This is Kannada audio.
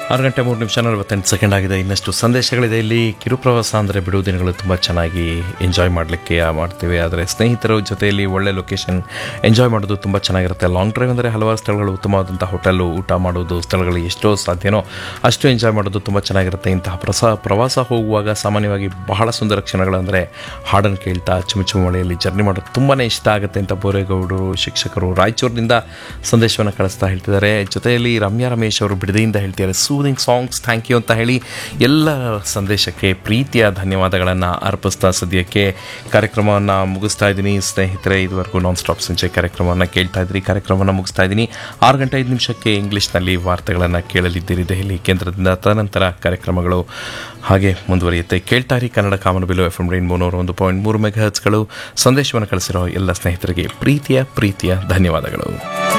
ಆರು ಗಂಟೆ ಮೂರು ನಿಮಿಷ ನಲವತ್ತೆಂಟು ಸೆಕೆಂಡ್ ಆಗಿದೆ ಇನ್ನಷ್ಟು ಸಂದೇಶಗಳಿದೆ ಇಲ್ಲಿ ಕಿರುಪ್ರವಾಸ ಅಂದರೆ ಬಿಡುವು ದಿನಗಳು ತುಂಬ ಚೆನ್ನಾಗಿ ಎಂಜಾಯ್ ಮಾಡಲಿಕ್ಕೆ ಮಾಡ್ತೀವಿ ಆದರೆ ಸ್ನೇಹಿತರ ಜೊತೆಯಲ್ಲಿ ಒಳ್ಳೆ ಲೊಕೇಶನ್ ಎಂಜಾಯ್ ಮಾಡೋದು ತುಂಬ ಚೆನ್ನಾಗಿರುತ್ತೆ ಲಾಂಗ್ ಡ್ರೈವ್ ಅಂದರೆ ಹಲವಾರು ಸ್ಥಳಗಳು ಉತ್ತಮವಾದಂಥ ಹೋಟೆಲ್ಲು ಊಟ ಮಾಡೋದು ಸ್ಥಳಗಳು ಎಷ್ಟೋ ಸಾಧ್ಯನೋ ಅಷ್ಟು ಎಂಜಾಯ್ ಮಾಡೋದು ತುಂಬ ಚೆನ್ನಾಗಿರುತ್ತೆ ಇಂತಹ ಪ್ರಸ ಪ್ರವಾಸ ಹೋಗುವಾಗ ಸಾಮಾನ್ಯವಾಗಿ ಬಹಳ ಸುಂದರ ಕ್ಷಣಗಳಂದರೆ ಹಾಡನ್ನು ಕೇಳ್ತಾ ಚುಮಚುಮ ಮಳೆಯಲ್ಲಿ ಜರ್ನಿ ಮಾಡೋದು ತುಂಬಾ ಇಷ್ಟ ಆಗುತ್ತೆ ಅಂತ ಬೋರೇಗೌಡರು ಶಿಕ್ಷಕರು ರಾಯಚೂರಿನಿಂದ ಸಂದೇಶವನ್ನು ಕಳಿಸ್ತಾ ಹೇಳ್ತಿದ್ದಾರೆ ಜೊತೆಯಲ್ಲಿ ರಮ್ಯಾ ರಮೇಶ್ ಅವರು ಬಿಡದಿಯಿಂದ ಹೇಳ್ತಿದ್ದಾರೆ ಸೂದಿಂಗ್ ಸಾಂಗ್ಸ್ ಥ್ಯಾಂಕ್ ಯು ಅಂತ ಹೇಳಿ ಎಲ್ಲ ಸಂದೇಶಕ್ಕೆ ಪ್ರೀತಿಯ ಧನ್ಯವಾದಗಳನ್ನು ಅರ್ಪಿಸ್ತಾ ಸದ್ಯಕ್ಕೆ ಕಾರ್ಯಕ್ರಮವನ್ನು ಮುಗಿಸ್ತಾ ಇದ್ದೀನಿ ಸ್ನೇಹಿತರೆ ಇದುವರೆಗೂ ನಾನ್ ಸ್ಟಾಪ್ ಸಂಜೆ ಕಾರ್ಯಕ್ರಮವನ್ನು ಕೇಳ್ತಾ ಇದ್ರಿ ಕಾರ್ಯಕ್ರಮವನ್ನು ಮುಗಿಸ್ತಾ ಇದ್ದೀನಿ ಆರು ಗಂಟೆ ಐದು ನಿಮಿಷಕ್ಕೆ ಇಂಗ್ಲೀಷ್ನಲ್ಲಿ ವಾರ್ತೆಗಳನ್ನು ಕೇಳಲಿದ್ದೀರಿ ದೆಹಲಿ ಕೇಂದ್ರದಿಂದ ತದನಂತರ ಕಾರ್ಯಕ್ರಮಗಳು ಹಾಗೆ ಮುಂದುವರಿಯುತ್ತೆ ಕೇಳ್ತಾ ಇರಿ Kannada Kamanabillu F M rainbow ನೂರ ಒಂದು ಪಾಯಿಂಟ್ ಮೂರು ಮೆಗಾಹರ್ಟ್ಸ್ಗಳು ಸಂದೇಶವನ್ನು ಕಳಿಸಿರೋ ಎಲ್ಲ ಸ್ನೇಹಿತರಿಗೆ ಪ್ರೀತಿಯ ಪ್ರೀತಿಯ ಧನ್ಯವಾದಗಳು